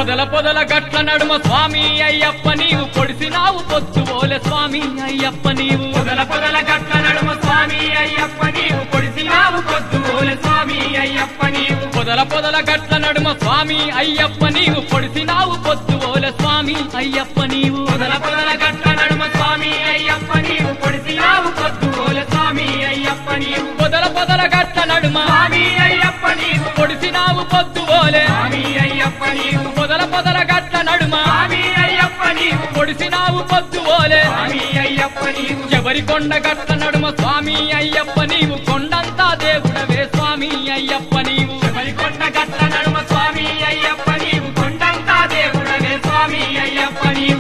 పొదల పొదల గట్ల నడుమ స్వామి అయ్యప్ప నీవు పొడిసినావు పొద్దు ఓలే స్వామి అయ్యప్ప నీవు పొదల పొదల గట్ల నడుమ స్వామి అయ్యప్ప నీవు పొడిసినావు పొద్దు ఓలె స్వామి అయ్యప్ప నీవు పొదల పొదల గట్ల నడుమ స్వామి అయ్యప్ప నీవు పొడిసినావు పొద్దు ఓలే స్వామి అయ్యప్ప నీవు పొదల పొదల గట్ల నడుమ స్వామి అయ్యప్ప నీవు పొడిసినావు పొద్దు ఓలె స్వామి అయ్యప్ప నీవు పొదల పొదల గట్ల నడుమ స్వామి అయ్యప్ప నీవు పొడిసినావు పొద్దు ఓలే స్వామి అయ్యప్ప నీవు పొదల పొదల గట్ల నడుమ స్వామి అయ్యప్ప నీవు పొడిసినావు పొద్దు ఓలే స్వామి అయ్యప్ప నీవు ఎవరి కొండ గట్ల నడుమ స్వామి అయ్యప్ప నీవు కొండంతా దేవుడవే స్వామి అయ్యప్ప నీవు కొండ గట్ల నడుమ స్వామి అయ్యప్ప నీవు కొండంతా దేవుడవే స్వామి అయ్యప్ప నీవు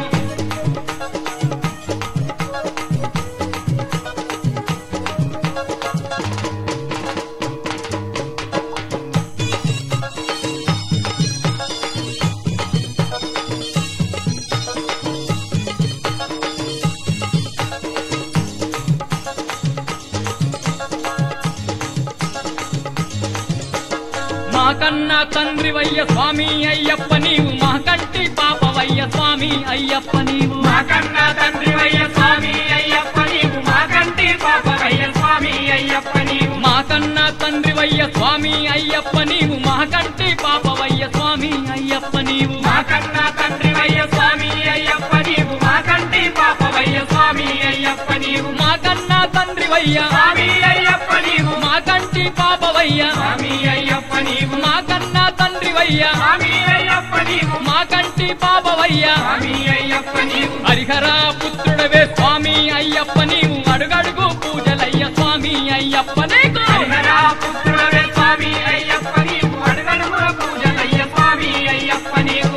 మా కన్నా తండ్రి వయ్య స్వామి అయ్యప్ప నీవు మా కంటి పాపవయ్య స్వామి అయ్యప్ప నీవు మా కన్నా తండ్రి వయ్య స్వామి అయ్యప్ప నీవు మా కంటి పాపవయ్య స్వామి అయ్యప్ప నీవు మా కన్నా తండ్రి వయ్య స్వామి అయ్యప్ప నీవు మా కంటి పాపవయ్య స్వామి అయ్యప్ప నీవు మా కన్నా తండ్రి వయ్య స్వామి అయ్యప్ప నీవు మా కంటి పాపవయ్య స్వామి అయ్యప్ప నీవు మా కన్నా తండ్రి వయ్య స్వామి అయ్యప్ప నీవు మా కంటి పాపవయ్య స్వామి అయ్యప్ప నీవు మా కన్నా తండ్రి వయ్య స్వామి అయ్యప్ప నీవు మా కంటి పాపవయ్య స్వామి అయ్యప్ప నీవు హరిహర పుత్రుడవే స్వామి అయ్యప్ప నీవు అడుగడుగు పూజలయ్య స్వామి అయ్యప్ప నీకు హరిహరా పుత్రుడవే స్వామి అయ్యప్ప నీవు అడుగడుగుల పూజలయ్య స్వామి అయ్యప్ప నీవు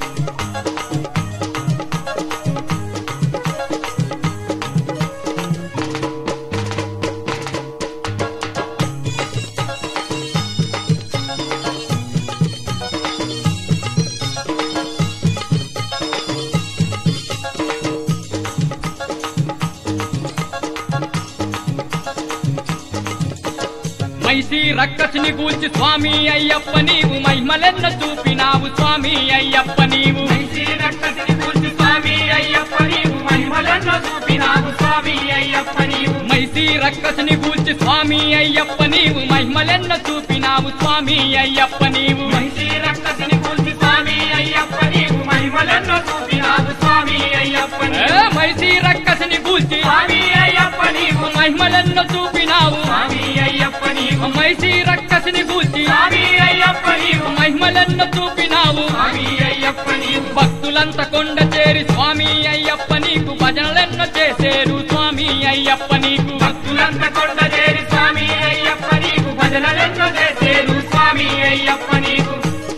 మైసి రక్కసిని గూల్చి స్వామి అయ్యప్ప నీవు మహిమలెన్న చూపినావు స్వామి అయ్యప్ప నీవు మంచి రక్తసిని పూర్తి స్వామి అయ్యప్ప నీవు మహిమలను చూపినావు స్వామి అయ్యప్ప నీవు మైసి రక్కసిని గూల్చి స్వామి అయ్యప్ప నీవు మహిమలెన్న చూపినావు స్వామి అయ్యప్ప నీవు మంచి రక్తసిని పూర్తి స్వామి అయ్యప్ప నీవు మహిమలను చూపినావు స్వామి అయ్యప్ప ఏ నీవు మైసి రక్కసిని గూల్చి స్వామి అయ్యప్ప నీవు మహిమలెన్న చూపినావు స్వామి అయ్యప్ప నీవు మైసి రక్కసిని గూల్చి స్వామి అయ్యప్ప నీవు మహిమలెన్న చూపినావు స్వామి అయ్యప్ప నీవు భక్తులంత కొండ చేరి స్వామి అయ్యప్ప నీకు భజనలెన్న చేసేరు స్వామి అయ్యప్ప నీకు భక్తులంత కొండ చేరి స్వామి అయ్యప్ప నీకు భజనలెన్నో చేసేరు స్వామి అయ్యప్ప నీకు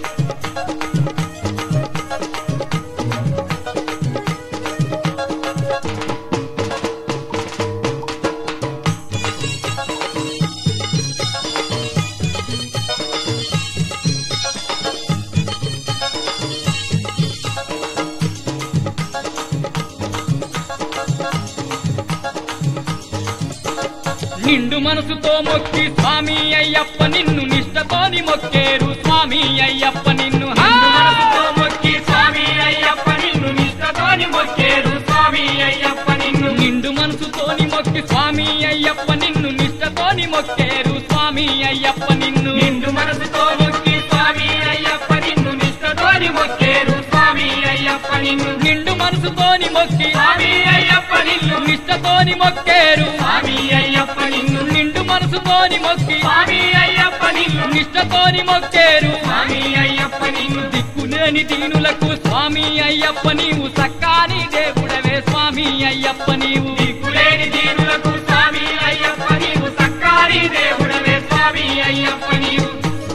నిండు మనసుతో మొక్కి స్వామి అయ్యప్ప నిన్ను నిష్టతోని మొక్కేరు స్వామి అయ్యప్ప నిన్ను హా! మనసుతో మొక్కి స్వామి అయ్యప్ప నిన్ను నిష్టతోని మొక్కేరు స్వామి అయ్యప్ప నిన్ను నిండు మనసుతోని మొక్కి స్వామి అయ్యప్ప నిన్ను నిష్టతోని మొక్కేరు స్వామి అయ్యప్ప నిన్ను నిండు మనసుతో మొక్కి స్వామి అయ్యప్ప నిన్ను నిష్టతోని మొక్కేరు స్వామి అయ్యప్ప నిన్ను నిండు మనసుతోని మొక్కి స్వామి అయ్యప్ప నిన్ను నిష్టతోని మొక్కేరు స్వామి అయ్యప్ప నిన్ను నిండు మనసుతోని మొక్కి స్వామి అయ్యప్ప నిన్ను నిష్టతోని మొక్కేరు స్వామి అయ్యప్ప నిన్ను దిక్కులేని దీనులకు స్వామి అయ్యప్ప నీవు సక్కాని దేవుడవే స్వామి అయ్యప్ప నీవు దిక్కులేని దీనులకు స్వామి అయ్యప్ప నీవు సక్కారి దేవుడవే స్వామి అయ్యప్ప నీవు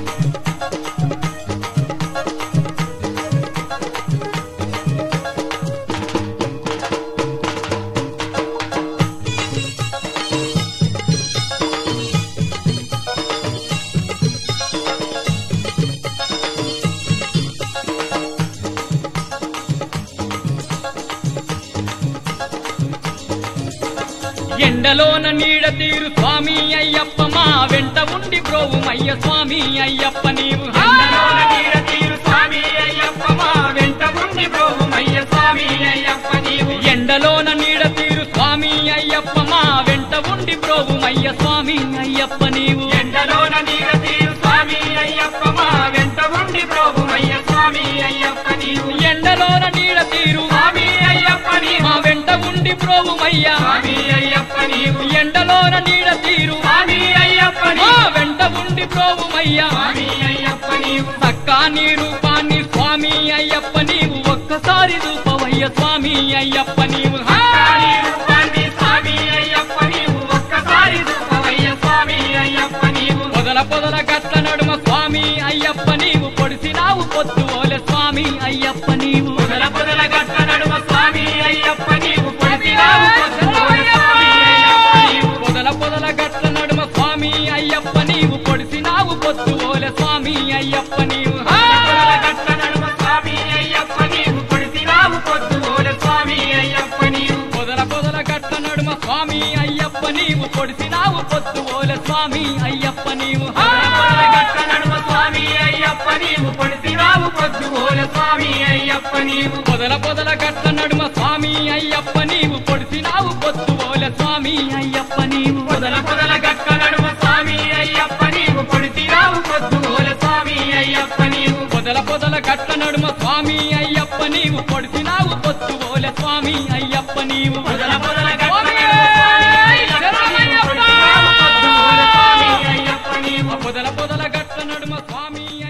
ఎండలోన నీడ తీరు స్వామి అయ్యప్ప మా వెంట ఉండి ప్రోవుమయ్య స్వామి అయ్యప్ప నీవు హా! ఎండలోన నీడ తీరు స్వామి అయ్యప్ప మా స్వామి అయ్యప్ప నీవు ఎండలోన నీడ తీరు స్వామి అయ్యప్ప మా వెంట ఉండి బ్రోవుమయ్య స్వామి అయ్యప్ప నీవు ఎండలోన నీడ తీరు స్వామి అయ్యప్ప మా వెంట ఉండి ప్రభుమయ్య స్వామి అయ్యప్ప నీవు ఎండలోన నీడ తీరు స్వామి అయ్యప్ప నీవు మా వెంట ఉండి బ్రోవుమయ్య స్వామి అయ్యప్ప నీవు ఎండలోన నీడ తీరు స్వామి అయ్యప్ప మా నీవు వెంట ఉండి బ్రోవుమయ్య స్వామి అయ్యప్ప నీవు చక్కా నీ రూపాన్ని స్వామి అయ్యప్ప నీవు ఒక్కసారి రూపవయ్య స్వామి అయ్యప్ప నీవు హా! కాళీ రూపాన్ని స్వామి అయ్యప్ప నీవు ఒక్కసారి రూపమయ్య స్వామి అయ్యప్ప నీవు పొదల పొదల గట్ల నడుమ స్వామి అయ్యప్ప నీవు పొడిసినావు పొద్దు ఓలె స్వామి అయ్యప్ప నీవు పొదల పొదల గట్ట నడుమ స్వామి అయ్యప్ప నీవు పొడిసినావు పొద్దుపోయి స్వామి అయ్యప్ప నీవు పొదల పొదల గట్ల నడుమ స్వామి అయ్యప్ప నీవు పొడిసినావు పొద్దు ఓలె స్వామి అయ్యప్ప నీవు హా! పొదల గట్ట నడుమ స్వామి అయ్యప్ప నీవు పొడిసినావు పొద్దుపోయి స్వామి అయ్యప్ప నీవు పొదల పొదల గట్ల నడుమ స్వామి అయ్యప్ప నీవు పొడిసినావు పొద్దు ఓలె స్వామి అయ్యప్ప నీవు హా! పొదల గట్ట నడుమ స్వామి అయ్యప్ప నీవు పొడిసినావు పొద్దుపోయి స్వామి అయ్యప్ప నీవు పొదల పొదల గట్ల నడుమ స్వామి అయ్యప్ప నీవు పొడిసినావు పొద్దు ఓలె స్వామి అయ్యప్ప నీవు పొదల పొదల గట్ట నడుమ స్వామి అయ్యప్ప నీవు పొడిసినావు పొద్దుపోయి స్వామి అయ్యప్ప నీవు పొదల పొదల గట్ల నడుమ స్వామి అయ్యప్ప నీవు పొడిసినావు పొద్దు ఓలె స్వామి అయ్యప్ప నీవు పొదల పొదల గట్ట నడుమ స్వామి అయ్యప్ప నీవు పొడిసినావు పొద్దుపోయి స్వామి అయ్యప్ప నీవు పొదల పొదల గట్ల నడుమ స్వామి